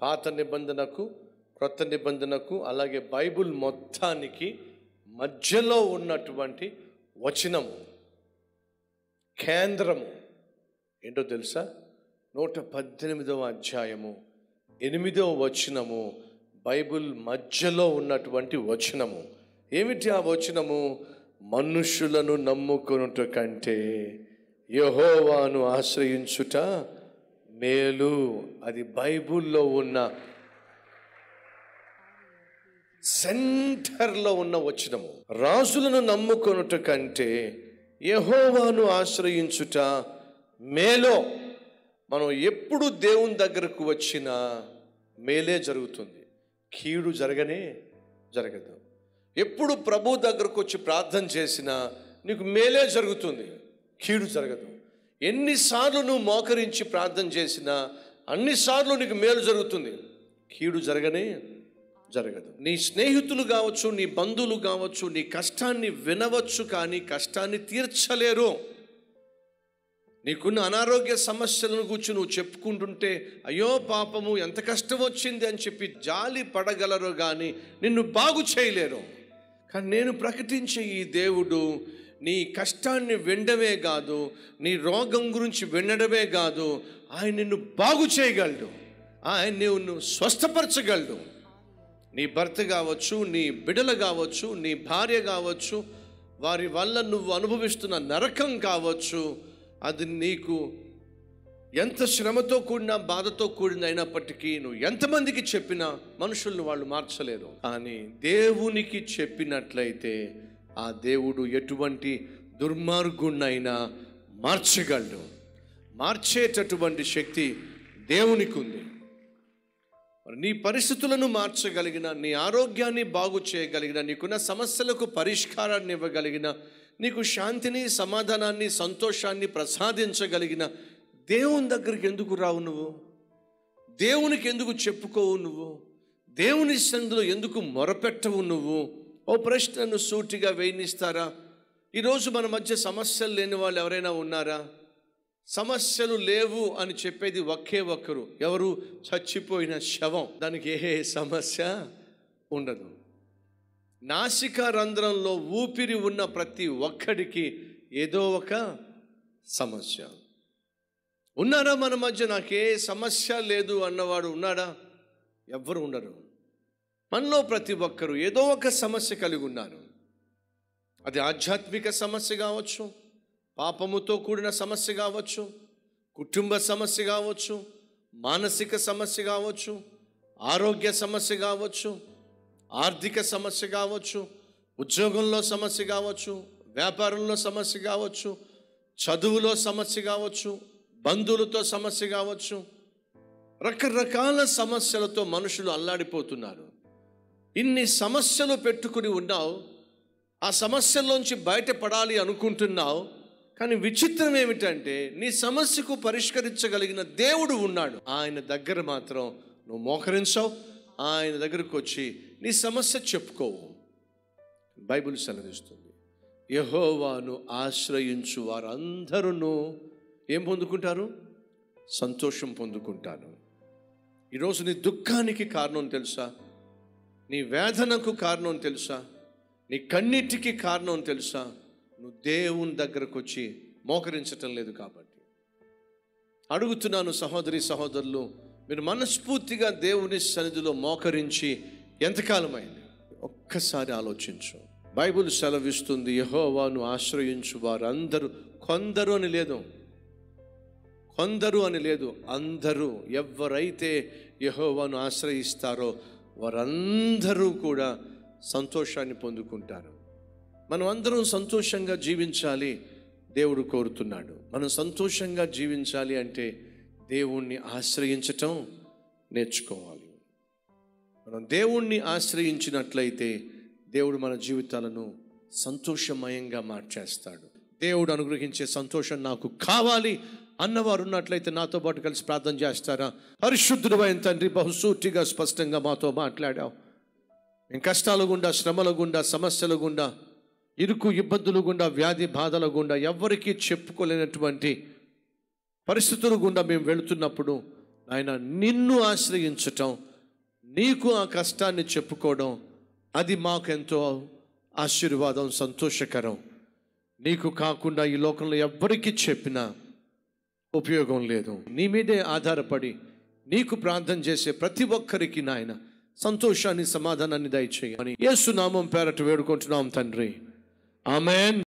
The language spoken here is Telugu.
పాత నిబంధనకు క్రొత్త నిబంధనకు అలాగే బైబుల్ మొత్తానికి మధ్యలో ఉన్నటువంటి వచనము కేంద్రము ఏంటో తెలుసా నూట పద్దెనిమిదవ అధ్యాయము ఎనిమిదవ వచనము బైబిల్ మధ్యలో ఉన్నటువంటి వచనము ఏమిటి ఆ వచనము మనుషులను నమ్ముకొనుట కంటే యహోవాను ఆశ్రయించుట మేలు అది బైబిల్లో ఉన్న సెంటర్లో ఉన్న వచనము రాజులను నమ్ముకొనుట కంటే యహోవాను ఆశ్రయించుట మేలో మనం ఎప్పుడు దేవుని దగ్గరకు వచ్చినా మేలే జరుగుతుంది కీడు జరగనే జరగదు ఎప్పుడు ప్రభు దగ్గరకు వచ్చి ప్రార్థన చేసినా నీకు మేలే జరుగుతుంది కీడు జరగదు ఎన్నిసార్లు నువ్వు మోకరించి ప్రార్థన చేసినా అన్నిసార్లు నీకు మేలు జరుగుతుంది కీడు జరగనే జరగదు నీ స్నేహితులు కావచ్చు నీ బంధువులు కావచ్చు నీ కష్టాన్ని వినవచ్చు కానీ కష్టాన్ని తీర్చలేరు నీకున్న అనారోగ్య సమస్యలను గురించి నువ్వు చెప్పుకుంటుంటే అయ్యో పాపము ఎంత కష్టం వచ్చింది అని చెప్పి జాలి పడగలరు కానీ నిన్ను బాగు చేయలేరు కానీ నేను ప్రకటించే ఈ దేవుడు నీ కష్టాన్ని వినడమే కాదు నీ రోగం గురించి వినడమే కాదు ఆయన నిన్ను బాగు చేయగలడు ఆయన నిన్ను స్వస్థపరచగలడు నీ భర్త కావచ్చు నీ బిడలు కావచ్చు నీ భార్య కావచ్చు వారి వల్ల నువ్వు అనుభవిస్తున్న నరకం కావచ్చు అది నీకు ఎంత శ్రమతో కూడిన బాధతో కూడిన అయినప్పటికీ నువ్వు ఎంతమందికి చెప్పినా మనుషుల్ని వాళ్ళు మార్చలేరు కానీ దేవునికి చెప్పినట్లయితే ఆ దేవుడు ఎటువంటి దుర్మార్గుణ్ణైనా మార్చగలడు మార్చేటటువంటి శక్తి దేవునికి ఉంది మరి నీ పరిస్థితులను మార్చగలిగిన నీ ఆరోగ్యాన్ని బాగు చేయగలిగిన నీకున్న సమస్యలకు పరిష్కారాన్ని ఇవ్వగలిగిన నీకు శాంతిని సమాధానాన్ని సంతోషాన్ని ప్రసాదించగలిగిన దేవుని దగ్గరికి ఎందుకు రావు నువ్వు దేవునికి ఎందుకు చెప్పుకోవు నువ్వు దేవుని సందులో ఎందుకు మొరపెట్టవు నువ్వు ఓ ప్రశ్నను సూటిగా వేయనిస్తారా ఈరోజు మన మధ్య సమస్యలు లేని వాళ్ళు ఎవరైనా ఉన్నారా సమస్యలు లేవు అని చెప్పేది ఒకే ఒక్కరు ఎవరు చచ్చిపోయిన శవం దానికి ఏ సమస్య ఉండదు నాసిక రంధ్రంలో ఊపిరి ఉన్న ప్రతి ఒక్కడికి ఏదో ఒక సమస్య ఉన్నారా మన మధ్య నాకే సమస్య లేదు అన్నవాడు ఉన్నాడా ఎవ్వరు ఉండరు మనలో ప్రతి ఒక్కరు ఏదో ఒక సమస్య కలిగి ఉన్నారు అది ఆధ్యాత్మిక సమస్య కావచ్చు పాపముతో కూడిన సమస్య కావచ్చు కుటుంబ సమస్య కావచ్చు మానసిక సమస్య కావచ్చు ఆరోగ్య సమస్య కావచ్చు ఆర్థిక సమస్య కావచ్చు ఉద్యోగంలో సమస్య కావచ్చు వ్యాపారంలో సమస్య కావచ్చు చదువులో సమస్య కావచ్చు బంధువులతో సమస్య కావచ్చు రకరకాల సమస్యలతో మనుషులు అల్లాడిపోతున్నారు ఇన్ని సమస్యలు పెట్టుకుని ఉన్నావు ఆ సమస్యల్లోంచి బయటపడాలి అనుకుంటున్నావు కానీ విచిత్రం ఏమిటంటే నీ సమస్యకు పరిష్కరించగలిగిన దేవుడు ఉన్నాడు ఆయన దగ్గర మాత్రం నువ్వు మోకరించావు ఆయన దగ్గరకు వచ్చి నీ సమస్య చెప్పుకోవు బైబిల్ సెలవిస్తుంది యహోవాను ఆశ్రయించు వారందరూ ఏం పొందుకుంటారు సంతోషం పొందుకుంటారు ఈరోజు నీ దుఃఖానికి కారణం తెలుసా నీ వేదనకు కారణం తెలుసా నీ కన్నిటికి కారణం తెలుసా నువ్వు దేవుని దగ్గరకు వచ్చి మోకరించటం లేదు కాబట్టి అడుగుతున్నాను సహోదరి సహోదరులు మీరు మనస్ఫూర్తిగా దేవుని సన్నిధిలో మోకరించి ఎంతకాలమైంది ఒక్కసారి ఆలోచించు బైబిల్ సెలవిస్తుంది యహోవాను ఆశ్రయించు వారందరూ కొందరు అని లేదు కొందరు అని లేదు అందరూ ఎవరైతే యహోవాను ఆశ్రయిస్తారో వారందరూ కూడా సంతోషాన్ని పొందుకుంటారు మనం అందరం సంతోషంగా జీవించాలి దేవుడు కోరుతున్నాడు మనం సంతోషంగా జీవించాలి అంటే దేవుణ్ణి ఆశ్రయించటం నేర్చుకోవాలి మనం దేవుణ్ణి ఆశ్రయించినట్లయితే దేవుడు మన జీవితాలను సంతోషమయంగా మార్చేస్తాడు దేవుడు అనుగ్రహించే సంతోషం నాకు కావాలి అన్నవారు ఉన్నట్లయితే నాతో పాటు కలిసి ప్రార్థన చేస్తారా పరిశుద్ధుడు అయిన తండ్రి బహుసూటిగా స్పష్టంగా మాతో మాట్లాడావు మేము కష్టాల గుండా శ్రమల గుండా సమస్యల గుండా ఇరుకు ఇబ్బందులు గుండా వ్యాధి బాధల గుండా ఎవ్వరికీ చెప్పుకోలేనటువంటి పరిస్థితుల గుండా మేము వెళుతున్నప్పుడు ఆయన నిన్ను ఆశ్రయించటం నీకు ఆ కష్టాన్ని చెప్పుకోవడం అది మాకెంతో ఆశీర్వాదం సంతోషకరం నీకు కాకుండా ఈ లోకంలో ఎవ్వరికి చెప్పినా ఉపయోగం లేదు నీ మీదే ఆధారపడి నీకు ప్రార్థన చేసే ప్రతి ఒక్కరికి నాయన సంతోషాన్ని సమాధానాన్ని దయచేయమని యేసు నామం పేరట వేడుకుంటున్నాం తండ్రి ఆమెన్